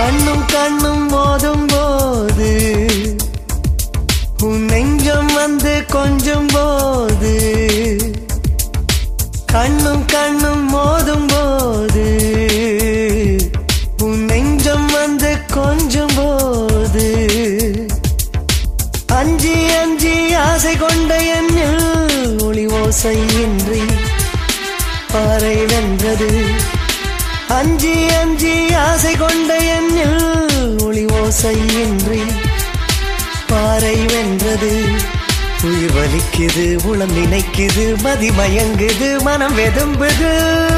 கண்ணும் கண்ணும் மோதும் போது உன் நெஞ்சம் வந்து கொஞ்சம் போது கண்ணும் கண்ணும் மோதும் போது உன் நெஞ்சம் வந்து கொஞ்சம் போது அஞ்சி அஞ்சி ஆசை கொண்ட என்னில் ஒளி ஓசையின்றி பாறை வென்றது அஞ்சி அஞ்சி ஆசை கொண்ட என்னில் ஒளி ஓசையின்றி பாறை வென்றது உயிர் வலிக்குது உளம் நினைக்குது மதி மயங்குது மனம் வெதும்புது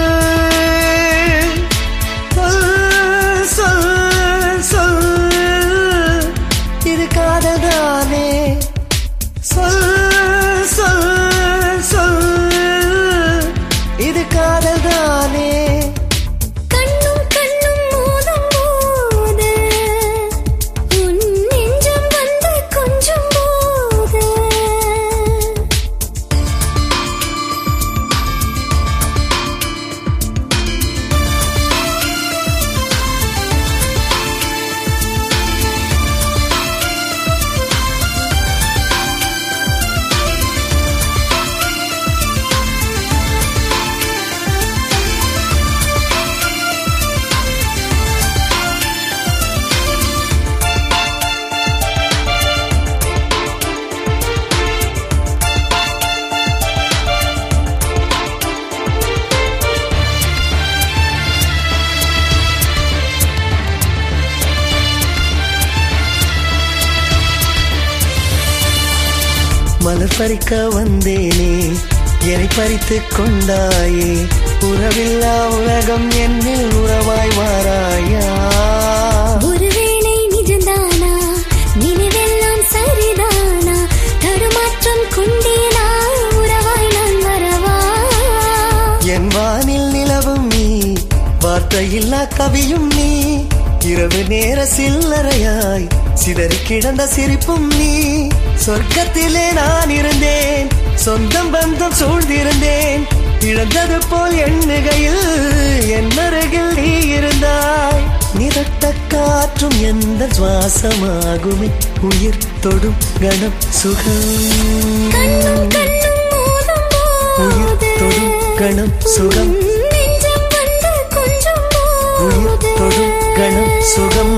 சொல், சொல், சொல், இது காதல்தானே சொல் சொல் சொல் இது காதல்தானே கண்ணும் கண்ணும் மோதும் போது உன் நெஞ்சம் வந்து கொஞ்சம் போது மலர் பறிக்க வந்தேனே என்னை பறித்துக் கொண்டாயே உறவில்லா உலகம் என்னில் உறவாய் மாறாயா ஒருவேளை நிஜந்தானா நினைவெல்லாம் சரிதானா தடுமாற்றம் கொண்டேனா உறவாய் நான் வரவா என் வானில் நிலவும் நீ வார்த்தையில்லா கவியும் நீ இரவு நேர சில்லறையாய் சிதறி கிடந்த சிரிப்பும் நீ சொர்க்கத்திலே நான் இருந்தேன் சொந்தம் பந்தம் சூழ்ந்திருந்தேன் இழந்தது போல் எண்ணுகையில் என் அருகில் நீ இருந்தாய் நீ தொட்ட காற்றும் எந்த சுவாசமாகுமே உயிர் தொடும் கணம் சுகம் கண்ணும் கண்ணும் மோதும் உயிர் போது தொடும் கணம் சுகம் உன் நெஞ்சம் வந்து கொஞ்சம் உயிர் போது தொடும் கணம் சுகம்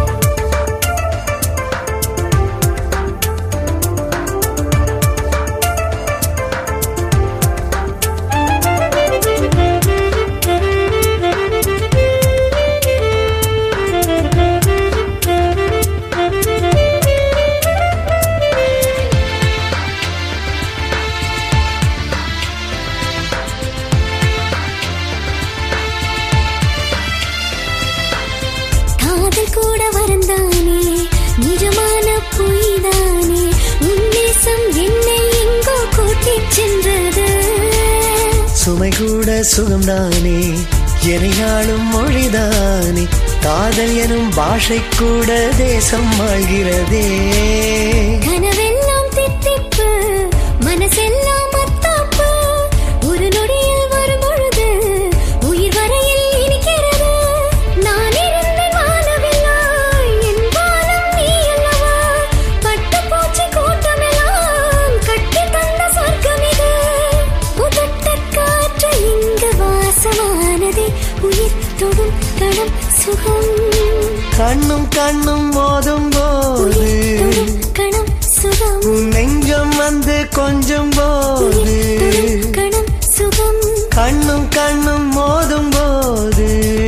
காதல் கூட வரந்தானே நிஜமான பொய்தானே உன் நேசம் என்னை எங்கோ கூட்டிச் சென்றது சுமை கூட சுகம்தானே எனையாளும் மொழிதானே காதல் எனும் பாஷை கூட தேசம் ஆழ்கிறதே கனவெல்லாம் தித்திப்பு மனசெல்லாம் மத்தாப்பு ஒரு நொடியில் வரும் பொழுது உயிர் வரையில் இனிக்கிறது நான் இருந்தேன் வானவில்லாய் என் வானம் நீ அல்லவா பட்டு பூச்சி கூட்டமெல்லாம் கட்டி தந்த சொர்க்கம் இது புதட்ட காற்று இங்கு வாசமானதே உயிர் தொடும் களம் சுகம் கண்ணும் கண்ணும் மோதும் போது உயிர் தொடும் களம் சுகம் உன் நெஞ்சம் வந்து கொஞ்சம் போது உயிர் தொடும் களம் சுகம் கண்ணும் கண்ணும் மோதும் போது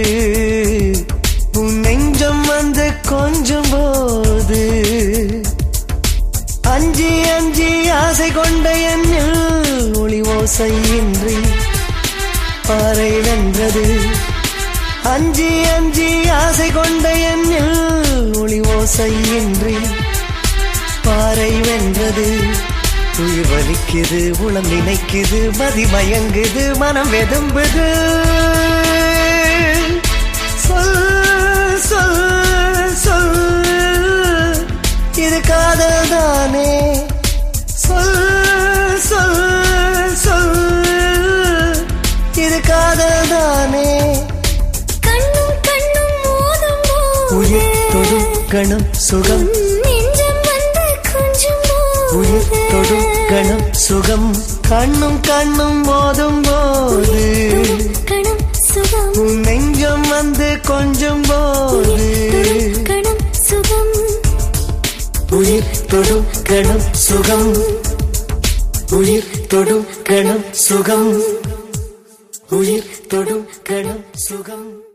உன் நெஞ்சம் வந்து கொஞ்சம் போது அஞ்சி அஞ்சி ஆசை கொண்ட என்னில் ஒளி ஓசையின்றி பாறை வென்றது அஞ்சி அஞ்சி ஆசை கொண்ட என்னில் ஒளி ஓசையின்றி பாறை வென்றது உயிர் வலிக்குது உளம் நினைக்குது மதி மயங்குது மனம் வெதும்புது சொல் சொல் சொல் இது காதல் தானே சொல் சொல் சொல் இது காதல் தானே கண்ணும் கண்ணும் மோதும் போது உயிர் கணம் சுகம் நெஞ்சம் வந்து கொஞ்சம் உயிர் தொடும் கணம் சுகம் கண்ணும் கண்ணும் மோதும் போது கணம் சுகம் உன் நெஞ்சம் வந்து கொஞ்சம் போது கணம் சுகம் உயிர் தொடும் கணம் சுகம் உயிர் தொடும் கணம் சுகம் உயிர் தொடும் கணம் சுகம்